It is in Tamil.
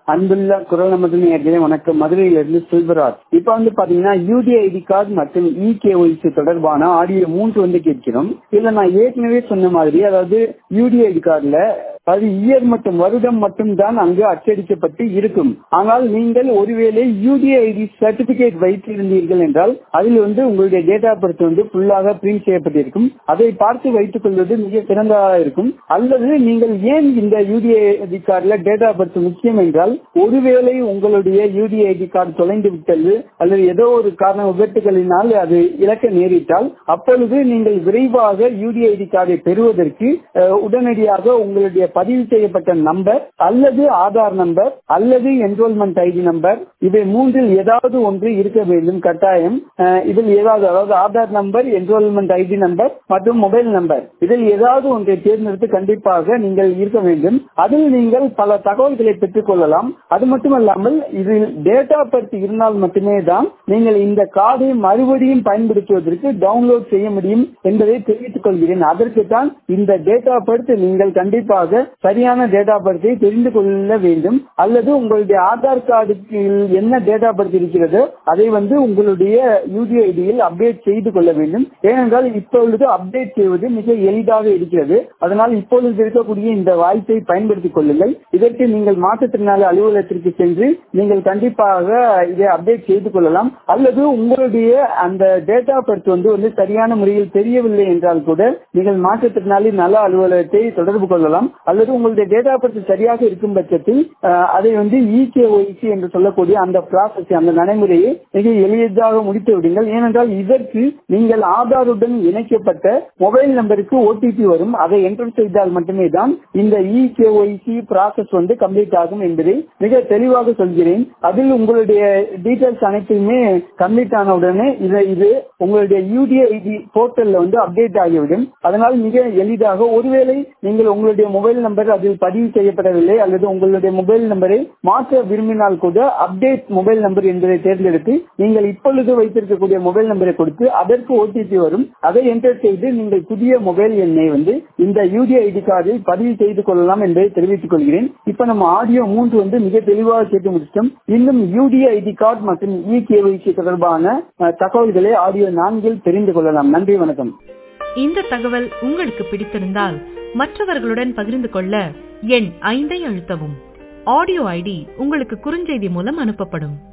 அன்புள்ள குரல் நமது நேர்களே வணக்கம் மதுரையிலிருந்து செல்வராஜ் இப்ப வந்து பாத்தீங்கன்னா யூடிஐடி கார்டு மற்றும் இகேஒய்சி தொடர்பான ஆடியோ மூன்று வந்து கேட்கிறோம் இதுல நான் ஏற்கனவே சொன்ன மாதிரி அதாவது யூடிஐடி கார்டுல அது இயர் மற்றும் வருடம் மட்டும் தான் அங்கு அச்சடிக்கப்பட்டு இருக்கும் ஆனால் நீங்கள் ஒருவேளை யூடிஐடி சர்டிபிகேட் வைத்திருந்தீர்கள் என்றால் அதில் வந்து உங்களுடைய டேட்டா பர்த் வந்து ஃபுல்லாக பிரிண்ட் செய்யப்பட்டிருக்கும் அதை பார்த்து வைத்துக் கொள்வது மிக சிறந்ததாக இருக்கும் அல்லது நீங்கள் ஏன் இந்த யூடிஐடி கார்டுல டேட்டா பர்த் முக்கியம் என்றால் ஒருவேளை உங்களுடைய யூடிஐடி கார்டு தொலைந்து விட்டது அல்லது ஏதோ ஒரு காரண விபத்துகளினால் அது இழக்க நேரிட்டால் அப்பொழுது நீங்கள் விரைவாக யூடிஐடி கார்டை பெறுவதற்கு உடனடியாக உங்களுடைய பதிவு செய்யப்பட்ட நம்பர் அல்லது ஆதார் நம்பர் அல்லது என்ரோல்மெண்ட் ஐடி நம்பர் இவை மூன்றில் ஏதாவது ஒன்று இருக்க வேண்டும் கட்டாயம் இதில் ஏதாவது அதாவது Aadhaar number enrolment ID number மற்றும் மொபைல் நம்பர் இதில் ஏதாவது ஒன்றை தேர்ந்தெடுத்து கண்டிப்பாக நீங்கள் இருக்க வேண்டும் அதில் நீங்கள் பல தகவல்களை பெற்றுக் கொள்ளலாம் அது மட்டுமல்லாமல் இதில் டேட்டா பர்த் இருந்தால் மட்டுமே தான் நீங்கள் இந்த கார்டை மறுபடியும் பயன்படுத்துவதற்கு டவுன்லோட் செய்ய முடியும் என்பதை தெரிவித்துக் கொள்கிறேன் அதற்கு தான் இந்த டேட்டா பர்த் நீங்கள் கண்டிப்பாக சரியான டேட்டா பர்த்தை தெரிந்து கொள்ள வேண்டும் அல்லது உங்களுடைய ஆதார் கார்டுக்கு என்ன டேட்டா பர்த் இருக்கிறதோ அதை வந்து உங்களுடைய யூடிஐடியில் அப்டேட் செய்து கொள்ள வேண்டும் ஏனென்றால் இப்பொழுது அப்டேட் செய்வது மிக எளிதாக இருக்கிறது அதனால் இப்பொழுது இருக்கக்கூடிய இந்த வாய்ப்பை பயன்படுத்திக் கொள்ளுங்கள் இதற்கு நீங்கள் மாற்றுத்திறனாளி அலுவலகத்திற்கு சென்று நீங்கள் கண்டிப்பாக இதை அப்டேட் செய்து கொள்ளலாம் அல்லது உங்களுடைய அந்த டேட்டா பர்த் வந்து வந்து சரியான முறையில் தெரியவில்லை என்றால் கூட நீங்கள் மாற்றுத்திறனாளி நல அலுவலகத்தை தொடர்பு கொள்ளலாம் அல்லது உங்களுடைய டேட்டா பர்த் சரியாக இருக்கும் பட்சத்தில் அதை வந்து இகேஒய்சி என்று சொல்லக்கூடிய அந்த ப்ராசஸ் அந்த நடைமுறையை மிக எளிதாக முடித்து விடுங்கள் ஏனென்றால் இதற்கு நீங்கள் ஆதாருடன் இணைக்கப்பட்ட மொபைல் நம்பருக்கு ஓடிபி வரும் அதை என்டர் செய்தால் மட்டுமே தான் இந்த இகேஒய்சி ப்ராசஸ் வந்து கம்ப்ளீட் ஆகும் என்பதை மிக தெளிவாக சொல்கிறேன் அதில் உங்களுடைய டீடைல்ஸ் அனைத்துமே கம்ப்ளீட் ஆன உடனே இதை இது உங்களுடைய யூடிஐடி போர்ட்டல்ல வந்து அப்டேட் ஆகிவிடும் அதனால் மிக எளிதாக ஒருவேளை நீங்கள் உங்களுடைய மொபைல் நம்பர் அதில் பதிவு செய்யப்படவில்லை அல்லது உங்களுடைய மொபைல் நம்பரை மாற்ற விரும்பினால் கூட அப்டேட் மொபைல் நம்பர் என்பதை தேர்ந்தெடுத்து நீங்கள் இப்பொழுது வைத்திருக்கக்கூடிய மொபைல் நம்பரை கொடுத்து அதற்கு ஓடிபி வரும் அதை என்டர் செய்து நீங்கள் புதிய மொபைல் எண்ணை வந்து இந்த யூடிஐடி கார்டில் பதிவு செய்து கொள்ளலாம் என்பதை தெரிவித்துக் கொள்கிறேன் இப்ப நம்ம ஆடியோ மூன்று வந்து மிக தெளிவாக கேட்டு முடிச்சிட்டோம் இன்னும் யூடிஐடி கார்டு மற்றும் இ கேஒய்சி தொடர்பான தகவல்களை ஆடியோ நான்கில் தெரிந்து கொள்ளலாம் நன்றி வணக்கம் இந்த தகவல் உங்களுக்கு பிடித்திருந்தால் மற்றவர்களுடன் பகிர்ந்து கொள்ள எண் ஐந்தை அழுத்தவும் ஆடியோ ஐடி உங்களுக்கு குறுஞ்செய்தி மூலம் அனுப்பப்படும்